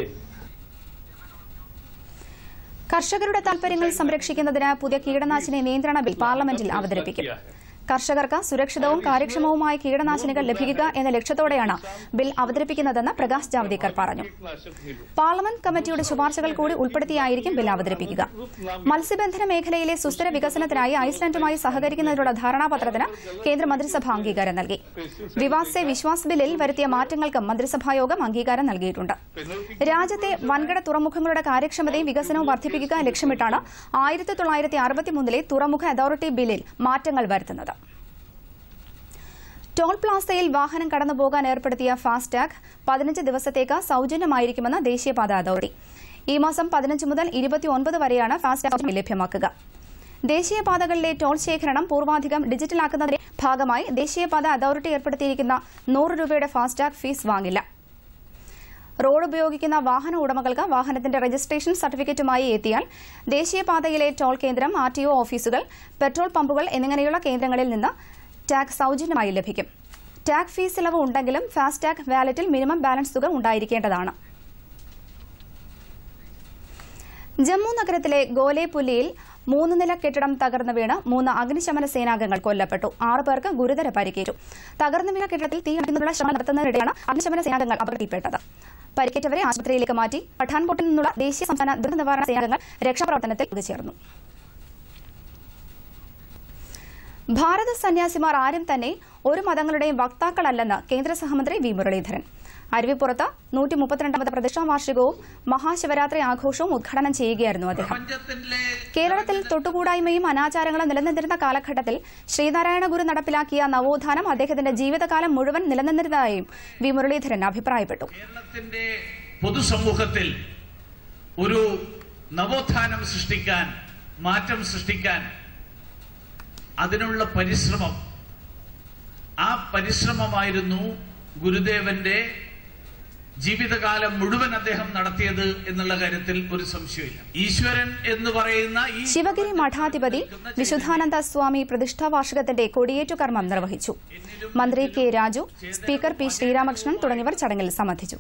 കർഷകരുടെ താൽപര്യങ്ങൾ സംരക്ഷിക്കുന്നതിന് പുതിയ കീടനാശിനി നിയന്ത്രണ bill പാർലമെന്റിൽ അവതരിപ്പിക്കും കർഷകർക്ക് സുരക്ഷിതവും കാര്യക്ഷമവുമായ കീടനാശിനികൾ ലഭിക്കുക എന്ന ലക്ഷ്യത്തോടെയാണ് ബിൽ അവതരിപ്പിക്കുന്നതെന്ന് പ്രകാശ് ജാവ്ദേക്കർ പറഞ്ഞു പാർലമെന്റ് കമ്മിറ്റിയുടെ ശുപാർശകൾ കൂടി ഉൾപ്പെടുത്തിയായിരിക്കും ബിൽ അവതരിപ്പിക്കുക മത്സ്യബന്ധന മേഖലയിലെ സുസ്ഥിര വികസനത്തിനായി ഐസ്ലൻഡുമായി സഹകരിക്കുന്നതിനുള്ള ധാരണാപത്രത്തിന് കേന്ദ്ര മന്ത്രിസഭ അംഗീകാരം നൽകി വിവാസ് സെ വിശ്വാസ് ബില്ലിൽ വരുത്തിയ മാറ്റങ്ങൾക്കും മന്ത്രിസഭായോഗം അംഗീകാരം നൽകിയിട്ടുണ്ട് രാജ്യത്തെ വൻകിട തുറമുഖങ്ങളുടെ കാര്യക്ഷമതയും വികസനവും വർദ്ധിപ്പിക്കുക ലക്ഷ്യമിട്ടാണ് ആയിരത്തി തൊള്ളായിരത്തി അറുപത്തിമൂന്നിലെ തുറമുഖ അതോറിറ്റി ബില്ലിൽ മാറ്റങ്ങൾ വരുത്തുന്നത് ടോൾ പ്ലാസയിൽ വാഹനം കടന്നുപോകാൻ ഏർപ്പെടുത്തിയ ഫാസ്ടാഗ് പതിനഞ്ച് ദിവസത്തേക്ക് സൌജന്യമായിരിക്കുമെന്ന് ദേശീയപാത അതോറിറ്റി ഈ മാസം പതിനഞ്ച് മുതൽ ഇരുപത്തിയൊൻപത് വരെയാണ് ഫാസ്ടാഗ് ലഭ്യമാക്കുക ദേശീയപാതകളിലെ ടോൾ ശേഖരണം പൂർവാധികം ഡിജിറ്റലാക്കുന്നതിന്റെ ഭാഗമായി ദേശീയപാത അതോറിറ്റി ഏർപ്പെടുത്തിയിരിക്കുന്ന നൂറ് രൂപയുടെ ഫാസ്ടാഗ് ഫീസ് വാങ്ങില്ല റോഡ് ഉപയോഗിക്കുന്ന വാഹന ഉടമകൾക്ക് വാഹനത്തിന്റെ രജിസ്ട്രേഷൻ സർട്ടിഫിക്കറ്റുമായി എത്തിയാൽ ദേശീയപാതയിലെ ടോൾ കേന്ദ്രം ആർ ടി ഒ ഓഫീസുകൾ പെട്രോൾ പമ്പുകൾ എന്നിങ്ങനെയുള്ള കേന്ദ്രങ്ങളിൽ നിന്ന് ടാഗ് സൌജന്യമായി ലഭിക്കും ടാഗ് ഫീസ് ഇളവ് ഉണ്ടെങ്കിലും ഫാസ്ടാഗ് വാലറ്റിൽ മിനിമം ബാലൻസ് തുക ഉണ്ടായിരിക്കേണ്ടതാണ് ജമ്മു നഗരത്തിലെ ഗോലേപുല്ലിയിൽ മൂന്ന് നില കെട്ടിടം തകർന്നു വീണ് മൂന്ന് അഗ്നിശമന സേനാംഗങ്ങൾ കൊല്ലപ്പെട്ടു ആറ് പേർക്ക് ഗുരുതര പരിക്കേറ്റു തകർന്നു വീണ കെട്ടിടത്തിൽ തീ അണയ്ക്കുന്നതിനുള്ള ശ്രമം നടത്തുന്നതിനിടെയാണ് അഗ്നിശമന സേനാംഗങ്ങൾ അപകടത്തിൽപ്പെട്ടത് പരിക്കേറ്റവരെ ആശുപത്രിയിലേക്ക് മാറ്റി പഠാൻകോട്ടിൽ നിന്നുള്ള ദേശീയ സംസ്ഥാന ദുരന്ത നിവാരണ സേനാംഗങ്ങൾ രക്ഷാപ്രവർത്തനത്തിൽ പങ്കുചേർന്നു ഭാരത സന്യാസിമാർ ആരും തന്നെ ഒരു മതങ്ങളുടെയും വക്താക്കളല്ലെന്ന് കേന്ദ്ര സഹമന്ത്രി വി മുരളീധരൻ അരുവിപ്പുറത്ത് നൂറ്റി മുപ്പത്തിരണ്ടാമത് പ്രതിഷ്ഠാ വാർഷികവും മഹാശിവരാത്രി ആഘോഷവും ഉദ്ഘാടനം ചെയ്യുകയായിരുന്നു അദ്ദേഹം കേരളത്തിൽ തൊട്ടുകൂടായ്മയും അനാചാരങ്ങളും നിലനിന്നിരുന്ന കാലഘട്ടത്തിൽ ശ്രീനാരായണ ഗുരു നടപ്പിലാക്കിയ നവോത്ഥാനം അദ്ദേഹത്തിന്റെ ജീവിതകാലം മുഴുവൻ നിലനിന്നിരുന്നതായും വി മുരളീധരൻ അഭിപ്രായപ്പെട്ടു കേരളത്തിന്റെ പൊതുസമൂഹത്തിൽ ഒരു നവോത്ഥാനം സൃഷ്ടിക്കാൻ മാറ്റം സൃഷ്ടിക്കാൻ അതിനുള്ള പരിശ്രമം ആ പരിശ്രമമായിരുന്നു ഗുരുദേവന്റെ ജീവിതകാലം മുഴുവൻ അദ്ദേഹം നടത്തിയത് എന്നുള്ള കാര്യത്തിൽ ഒരു സംശയമില്ല ഈശ്വരൻ എന്ന് പറയുന്ന ഈ ശിവഗിരി മഠാധിപതി വിശുദ്ധാനന്ദ സ്വാമി പ്രതിഷ്ഠാ വാർഷികത്തിന്റെ കൊടിയേറ്റു കർമ്മം നിർവഹിച്ചു മന്ത്രി K Raju speaker P Sreeramakrishnan തുടങ്ങിയവർ ചടങ്ങിൽ സംബന്ധിച്ചു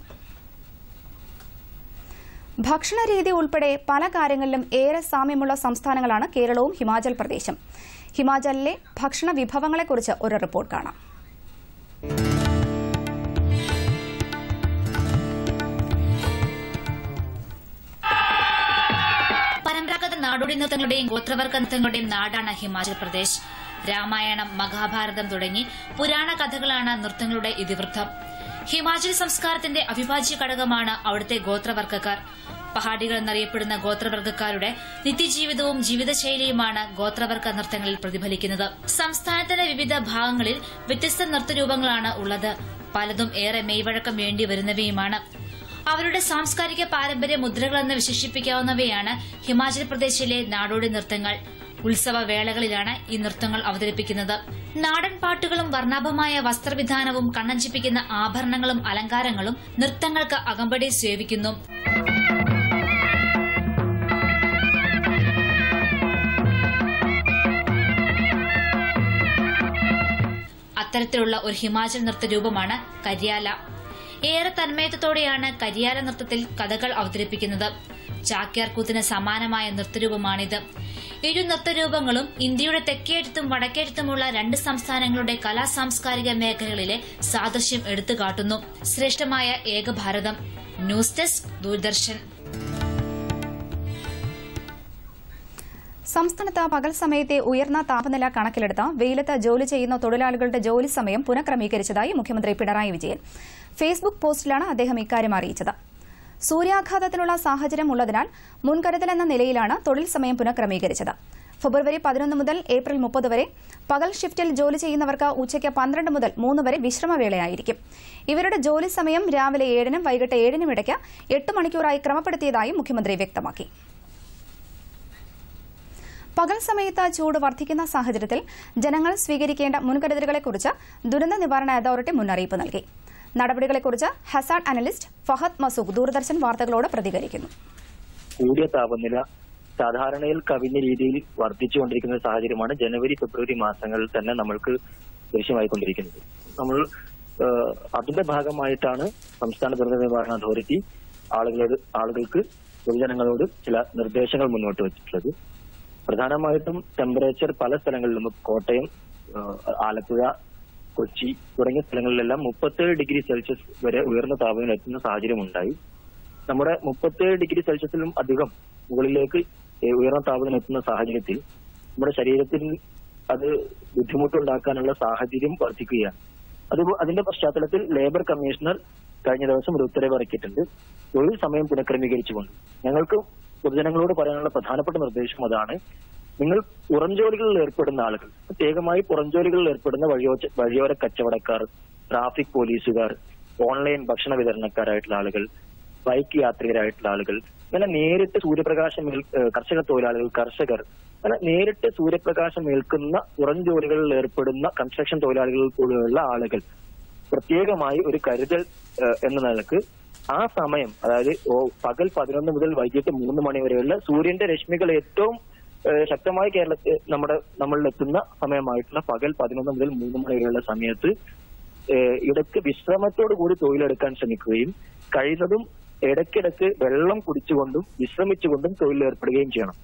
ഭക്ഷണരീതി ഉൾപ്പെടെ പല കാര്യങ്ങളിലും ഏറെ സാമ്യമുള്ള സംസ്ഥാനങ്ങളാണ് കേരളവും ഹിമാചൽ പ്രദേശും ഹിമാചലിലെ ഭക്ഷണ വിഭവങ്ങളെക്കുറിച്ച് ഒരു റിപ്പോർട്ട് കാണാം പരമ്പരാഗത നാടോടി നൃത്തങ്ങളുടെയും ഗോത്രവർഗ നൃത്തങ്ങളുടെയും നാടാണ് ഹിമാചൽ പ്രദേശ് രാമായണം മഹാഭാരതം തുടങ്ങി പുരാണ കഥകളാണ് നൃത്തങ്ങളുടെ ഇതിവൃത്തം ഹിമാചൽ സംസ്കാരത്തിന്റെ അവിഭാജ്യ ഘടകമാണ് അവിടുത്തെ ഗോത്രവർഗ്ഗക്കാർ പഹാഡികൾ എന്നറിയപ്പെടുന്ന ഗോത്രവർഗ്ഗക്കാരുടെ നിത്യജീവിതവും ജീവിതശൈലിയുമാണ് ഗോത്രവർഗ നൃത്തങ്ങളിൽ പ്രതിഫലിക്കുന്നത് സംസ്ഥാനത്തിന്റെ വിവിധ ഭാഗങ്ങളിൽ വ്യത്യസ്ത നൃത്തരൂപങ്ങളാണ് ഉള്ളത് പലതും ഏറെ മെയ്വഴക്കം വേണ്ടി വരുന്നവയുമാണ് അവരുടെ സാംസ്കാരിക പാരമ്പര്യ മുദ്രകളെന്ന് വിശേഷിപ്പിക്കാവുന്നവയാണ് ഹിമാചൽ പ്രദേശിലെ നാടോടി നൃത്തങ്ങൾ ഉത്സവ വേളകളിലാണ് ഈ നൃത്തങ്ങൾ അവതരിപ്പിക്കുന്നത് നാടൻ പാട്ടുകളും വർണ്ണാഭമായ വസ്ത്രവിധാനവും കണ്ണഞ്ചിപ്പിക്കുന്ന ആഭരണങ്ങളും അലങ്കാരങ്ങളും നൃത്തങ്ങൾക്ക് അകമ്പടി സേവിക്കുന്നു അത്തരത്തിലുള്ള ഒരു ഹിമാചൽ നൃത്തരൂപമാണ് കരിയാല ഏറെ തന്മയത്വത്തോടെയാണ് കരിയാല നൃത്തത്തിൽ കഥകൾ അവതരിപ്പിക്കുന്നത് ചാക്യാർകൂത്തിന് സമാനമായ നൃത്തരൂപമാണിത് ഇരു നൃത്തരൂപങ്ങളും ഇന്ത്യയുടെ തെക്കേറ്റത്തും വടക്കേറ്റത്തുമുള്ള രണ്ട് സംസ്ഥാനങ്ങളുടെ കലാ സാംസ്കാരിക മേഖലകളിലെ സാദൃശ്യം എടുത്തുകാട്ടുന്നു ശ്രേഷ്ഠമായ ഏകഭാരതം ന്യൂസ് ഡെസ്ക് ദൂരദർശൻ സംസ്ഥാനത്ത് പകൽ സമയത്തെ ഉയർന്ന താപനില കണക്കിലെടുത്ത് വെയിലത്ത് ജോലി ചെയ്യുന്ന തൊഴിലാളികളുടെ ജോലി സമയം പുനഃക്രമീകരിച്ചതായി മുഖ്യമന്ത്രി പിണറായി വിജയൻ ഫേസ്ബുക്ക് പോസ്റ്റിലാണ് അദ്ദേഹം ഇക്കാര്യം അറിയിച്ചത് സൂര്യാഘാതത്തിനുള്ള സാഹചര്യം ഉള്ളതിനാൽ മുൻകരുതലെന്ന നിലയിലാണ് തൊഴിൽ സമയം പുനഃക്രമീകരിച്ചത് ഫെബ്രുവരി പതിനൊന്ന് മുതൽ ഏപ്രിൽ മുപ്പത് വരെ പകൽ ഷിഫ്റ്റിൽ ജോലി ചെയ്യുന്നവർക്ക് ഉച്ചയ്ക്ക് പന്ത്രണ്ട് മുതൽ മൂന്ന് വരെ വിശ്രമവേളയായിരിക്കും ഇവരുടെ ജോലി സമയം രാവിലെ ഏഴിനും വൈകിട്ട് ഏഴിനും ഇടയ്ക്ക് എട്ട് മണിക്കൂറായി ക്രമപ്പെടുത്തിയതായും മുഖ്യമന്ത്രി വ്യക്തമാക്കി പകൽ സമയത്ത് ചൂട് വർദ്ധിക്കുന്ന സാഹചര്യത്തിൽ ജനങ്ങൾ സ്വീകരിക്കേണ്ട മുൻകരുതലുകളെക്കുറിച്ച് ദുരന്ത നിവാരണ അതോറിറ്റി മുന്നറിയിപ്പ് നൽകി നടപടികളെക്കുറിച്ച് hazard analyst Fahad Masookh Doordarshan വാർത്തകളോട് പ്രതികരിക്കുന്നു കൂടിയ താപനില സാധാരണയിൽ കവിഞ്ഞ രീതിയിൽ വർദ്ധിച്ചുകൊണ്ടിരിക്കുന്ന ഒരു സാഹചര്യമാണ് ജനുവരി ഫെബ്രുവരി മാസങ്ങളിൽ തന്നെ നമ്മൾക്ക് ദൃശ്യമായിക്കൊണ്ടിരിക്കുന്നത് നമ്മൾ ഏഹ്, അതിന്റെ ഭാഗമായിട്ടാണ് സംസ്ഥാന ദുരന്ത നിവാരണ അതോറിറ്റി ആളുകളോട് ആളുകൾക്ക് പൊതുജനങ്ങളോട് ചില നിർദ്ദേശങ്ങൾ മുന്നോട്ട് വെച്ചിട്ടുള്ളത് പ്രധാനമായിട്ടും ടെമ്പറേച്ചർ പല സ്ഥലങ്ങളിലും കോട്ടയം ഏഹ്, ആലപ്പുഴ കൊച്ചി തുടങ്ങിയ സ്ഥലങ്ങളിലെല്ലാം മുപ്പത്തേഴ് ഡിഗ്രി സെൽഷ്യസ് വരെ ഉയർന്ന താപനില എത്തുന്ന സാഹചര്യം ഉണ്ടായി നമ്മുടെ മുപ്പത്തേഴ് ഡിഗ്രി സെൽഷ്യസിലും അധികം മുകളിലേക്ക് ഏഹ് ഉയർന്ന താപനില എത്തുന്ന സാഹചര്യത്തിൽ നമ്മുടെ ശരീരത്തിന് അത് ബുദ്ധിമുട്ടുണ്ടാക്കാനുള്ള സാഹചര്യം വർദ്ധിക്കുകയാണ് അത് അതിന്റെ പശ്ചാത്തലത്തിൽ ലേബർ കമ്മീഷണർ കഴിഞ്ഞ ദിവസം ഒരു ഉത്തരവ് ഇറക്കിയിട്ടുണ്ട് തൊഴിൽ സമയം പുനഃക്രമീകരിച്ചുകൊണ്ട് ഞങ്ങൾക്ക് പൊതുജനങ്ങളോട് പറയാനുള്ള പ്രധാനപ്പെട്ട നിർദ്ദേശം അതാണ് നിങ്ങൾ പുറംജോലികളിൽ ഏർപ്പെടുന്ന ആളുകൾ പ്രത്യേകമായി പുറംജോലികളിൽ ഏർപ്പെടുന്ന വഴിയോ വഴിയോര കച്ചവടക്കാർ ട്രാഫിക് പോലീസുകാർ ഓൺലൈൻ ഭക്ഷണ വിതരണക്കാരായിട്ടുള്ള ആളുകൾ ബൈക്ക് യാത്രികരായിട്ടുള്ള ആളുകൾ അങ്ങനെ നേരിട്ട് സൂര്യപ്രകാശം ഏൽ- ഏഹ് കർഷക തൊഴിലാളികൾ കർഷകർ അങ്ങനെ നേരിട്ട് സൂര്യപ്രകാശം ഏൽക്കുന്ന പുറം ജോലികളിൽ ഏർപ്പെടുന്ന കൺസ്ട്രക്ഷൻ തൊഴിലാളികൾ പോലെയുള്ള ആളുകൾ പ്രത്യേകമായി ഒരു കരുതൽ ഏഹ് എന്ന നിലക്ക് ആ സമയം അതായത് ഓ- പകൽ പതിനൊന്ന് മുതൽ വൈകിട്ട് മൂന്ന് മണി വരെയുള്ള സൂര്യന്റെ രശ്മികൾ ഏറ്റവും ഏഹ്, ശക്തമായി കേരളത്തിൽ നമ്മുടെ നമ്മളിൽ എത്തുന്ന സമയമായിട്ടുള്ള പകൽ പതിനൊന്ന് മുതൽ മൂന്ന് മണി വരെയുള്ള സമയത്ത് ഏഹ്, ഇടയ്ക്ക് വിശ്രമത്തോടു കൂടി തൊഴിലെടുക്കാൻ ശ്രമിക്കുകയും കഴിയുന്നതും ഇടയ്ക്കിടയ്ക്ക് വെള്ളം കുടിച്ചുകൊണ്ടും വിശ്രമിച്ചുകൊണ്ടും തൊഴിലേർപ്പെടുകയും ചെയ്യണം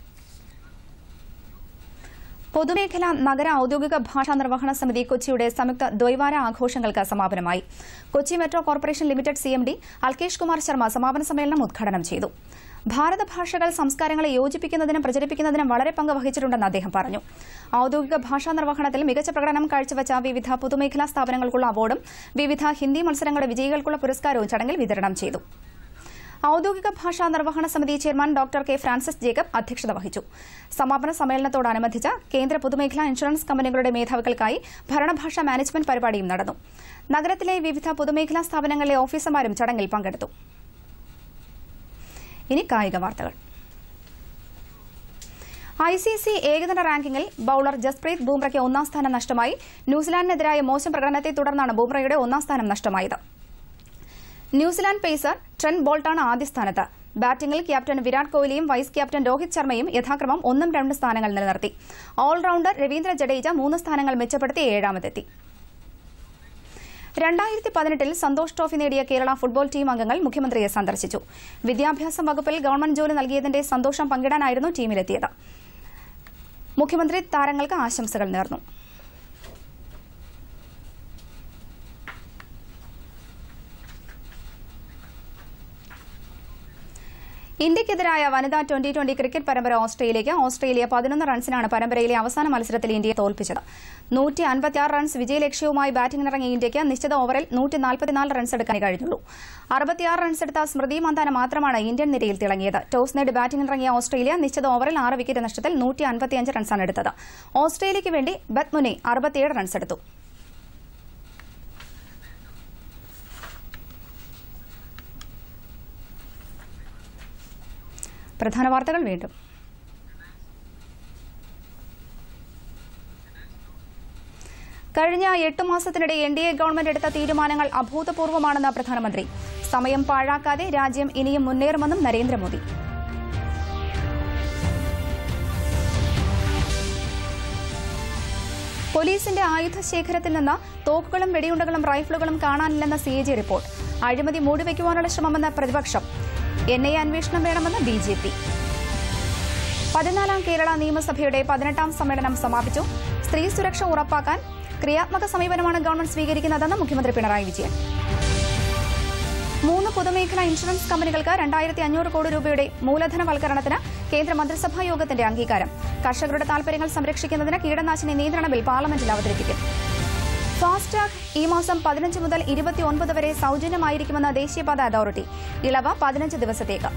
പൊതുമേഖല നഗര ഔദ്യോഗിക ഭാഷാ നിർവഹണ സമിതി കൊച്ചിയുടെ സംയുക്ത ദ്വൈവാര ആഘോഷങ്ങൾക്ക് സമാപനമായി Kochi metro corporation limited CMD Alkesh Kumar Sharma സമാപന സമ്മേളനം ഉദ്ഘാടനം ചെയ്തു ഭാരത ഭാഷകൾ സംസ്കാരങ്ങളെ യോജിപ്പിക്കുന്നതിനും പ്രചരിപ്പിക്കുന്നതിനും വളരെ പങ്ക് വഹിച്ചിട്ടുണ്ടെന്ന് അദ്ദേഹം പറഞ്ഞു ഔദ്യോഗിക ഭാഷാ നിർവഹണത്തിൽ മികച്ച പ്രകടനം കാഴ്ചവച്ച വിവിധ പൊതുമേഖലാ സ്ഥാപനങ്ങൾക്കുള്ള അവാർഡും വിവിധ ഹിന്ദി മത്സരങ്ങളുടെ വിജയികൾക്കുള്ള പുരസ്കാരവും ചടങ്ങിൽ വിതരണം ചെയ്തു ഔദ്യോഗിക ഭാഷാ നിർവഹണ സമിതി chairman doctor K Francis Jacob അധ്യക്ഷത വഹിച്ചു സമാപന സമ്മേളനത്തോടനുബന്ധിച്ച് കേന്ദ്ര പൊതുമേഖലാ ഇൻഷുറൻസ് കമ്പനികളുടെ മേധാവികൾക്കായി ഭരണഭാഷാ മാനേജ്മെന്റ് പരിപാടിയും നടന്നു നഗരത്തിലെ വിവിധ പൊതുമേഖലാ സ്ഥാപനങ്ങളിലെ ഓഫീസർമാരും ചടങ്ങിൽ പങ്കെടുത്തു ഇനി കായിക വാർത്തകൾ ഐ സി സി ഏകദിന റാങ്കിങ്ങിൽ ബൌളർ ജസ്പ്രീത് ബൂംറയ്ക്ക് ഒന്നാം സ്ഥാനം നഷ്ടമായി ന്യൂസിലാൻഡിനെതിരായ മോശം പ്രകടനത്തെ തുടർന്നാണ് ബൂംറയുടെ ഒന്നാം സ്ഥാനം നഷ്ടമായത് ന്യൂസിലാൻഡ് പേസർ ട്രെൻ ബോൾട്ടാണ് ആദ്യ സ്ഥാനത്ത് ബാറ്റിംഗിൽ ക്യാപ്റ്റൻ വിരാട് കോഹ്ലിയും വൈസ് ക്യാപ്റ്റൻ രോഹിത് ശർമ്മയും യഥാക്രമം ഒന്നും രണ്ട് സ്ഥാനങ്ങൾ നിലനിർത്തി ഓൾറൌണ്ടർ രവീന്ദ്ര ജഡേജ മൂന്ന് സ്ഥാനങ്ങൾ മെച്ചപ്പെടുത്തി ഏഴാമതെത്തി രണ്ടായിരത്തി പതിനെട്ടിൽ സന്തോഷ് ട്രോഫി നേടിയ കേരള ഫുട്ബോൾ ടീം അംഗങ്ങൾ മുഖ്യമന്ത്രിയെ സന്ദർശിച്ചു വിദ്യാഭ്യാസ വകുപ്പിൽ ഗവൺമെന്റ് ജോലി നൽകിയതിന്റെ സന്തോഷം പങ്കിടാനായിരുന്നു ടീമിലെത്തിയത് മുഖ്യമന്ത്രി താരങ്ങൾക്ക് ആശംസകൾ നേർന്നു ഇന്ത്യക്കെതിരായ വനിതാ ട്വന്റി ട്വന്റി ക്രിക്കറ്റ് പരമ്പര ഓസ്ട്രേലിയയ്ക്ക് ഓസ്ട്രേലിയ പതിനൊന്ന് റൺസിനാണ് പരമ്പരയിലെ അവസാന മത്സരത്തിൽ ഇന്ത്യയെ തോൽപ്പിച്ചത് നൂറ്റി അൻപത്തിയാറ് റൺസ് വിജയലക്ഷ്യവുമായി ബാറ്റിംഗിനിറങ്ങിയ ഇന്ത്യയ്ക്ക് നിശ്ചിത ഓവറിൽ നൂറ്റി നാൽപ്പത്തിനാല് റൺസ് എടുക്കാനേ കഴിഞ്ഞുള്ളൂ അറുപത്തിയാറ് റൺസ് എടുത്ത സ്മൃതി മന്ദാന മാത്രമാണ് ഇന്ത്യൻ നിരയിൽ തിളങ്ങിയത് ടോസ് നേടി ബാറ്റിംഗിനിറങ്ങിയ ഓസ്ട്രേലിയ നിശ്ചിത ഓവറിൽ ആറ് വിക്കറ്റ് നഷ്ടത്തിൽ നൂറ്റി അൻപത്തിയഞ്ച് റൺസാണ് എടുത്തത് ഓസ്ട്രേലിയയ്ക്ക് വേണ്ടി ബത്മുനെ അറുപത്തിയേഴ് റൺസ് എടുത്തു പ്രധാന വാർത്തകൾ വീണ്ടും കഴിഞ്ഞ എട്ട് മാസത്തിനിടെ എൻ ഡി എ ഗവൺമെന്റ് എടുത്ത തീരുമാനങ്ങൾ അഭൂതപൂർവമാണെന്ന് പ്രധാനമന്ത്രി സമയം പാഴാക്കാതെ രാജ്യം ഇനിയും മുന്നേറുമെന്നും നരേന്ദ്രമോദി പോലീസിന്റെ ആയുധശേഖരത്തിൽ നിന്ന് തോക്കുകളും വെടിയുണ്ടകളും റൈഫിളുകളും കാണാനില്ലെന്ന സി എ ജി റിപ്പോർട്ട് അഴിമതി മൂടിവെക്കുവാനുള്ള ശ്രമമെന്ന് പ്രതിപക്ഷം എൻ ഐ അന്വേഷണം വേണമെന്ന് ബി ജെ പി പതിനാലാം കേരള നിയമസഭയുടെ പതിനെട്ടാം സമ്മേളനം സമാപിച്ചു സ്ത്രീ സുരക്ഷ ഉറപ്പാക്കാൻ ക്രിയാത്മക സമീപനമാണ് ഗവൺമെന്റ് സ്വീകരിക്കുന്നതെന്ന് മുഖ്യമന്ത്രി പിണറായി വിജയൻ മൂന്ന് പൊതുമേഖലാ ഇൻഷുറൻസ് കമ്പനികൾക്ക് രണ്ടായിരത്തി അഞ്ഞൂറ് കോടി രൂപയുടെ മൂലധനവൽക്കരണത്തിന് കേന്ദ്ര മന്ത്രിസഭാ യോഗത്തിന്റെ അംഗീകാരം കർഷകരുടെ താൽപര്യങ്ങൾ സംരക്ഷിക്കുന്നതിന് കീടനാശിനി നിയന്ത്രണ ബിൽ പാർലമെന്റിൽ അവതരിപ്പിക്കും ഫാസ്ടാഗ് ഈ മാസം പതിനഞ്ച് മുതൽ ഇരുപത്തിയൊൻപത് വരെ സൌജന്യമായിരിക്കുമെന്ന് ദേശീയപാത അതോറിറ്റി ഇളവ് പതിനഞ്ച് ദിവസത്തേക്ക്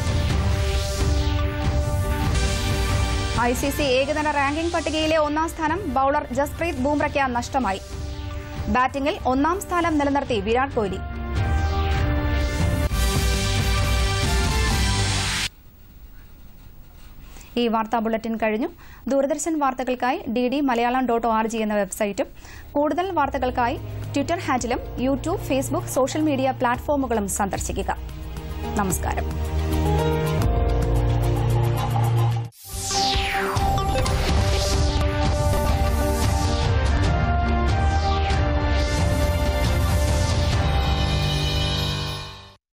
ഐ സി സി ഏകദിന റാങ്കിംഗ് പട്ടികയിലെ ഒന്നാം സ്ഥാനം ബൌളർ ജസ്പ്രീത് ബൂംറയ്ക്ക് നഷ്ടമായി ബാറ്റിംഗിൽ ഒന്നാം സ്ഥാനം നിലനിർത്തി വിരാട് കോഹ്ലി ഈ വാർത്താ ബുള്ളറ്റിൻ കഴിഞ്ഞു ദൂരദർശൻ വാർത്തകൾക്കായി D D Malayalam dot O R G എന്ന വെബ്സൈറ്റും കൂടുതൽ വാർത്തകൾക്കായി ട്വിറ്റർ ഹാൻഡിലും യൂട്യൂബ് ഫേസ്ബുക്ക് സോഷ്യൽ മീഡിയ പ്ലാറ്റ്ഫോമുകളും സന്ദർശിക്കുക നമസ്കാരം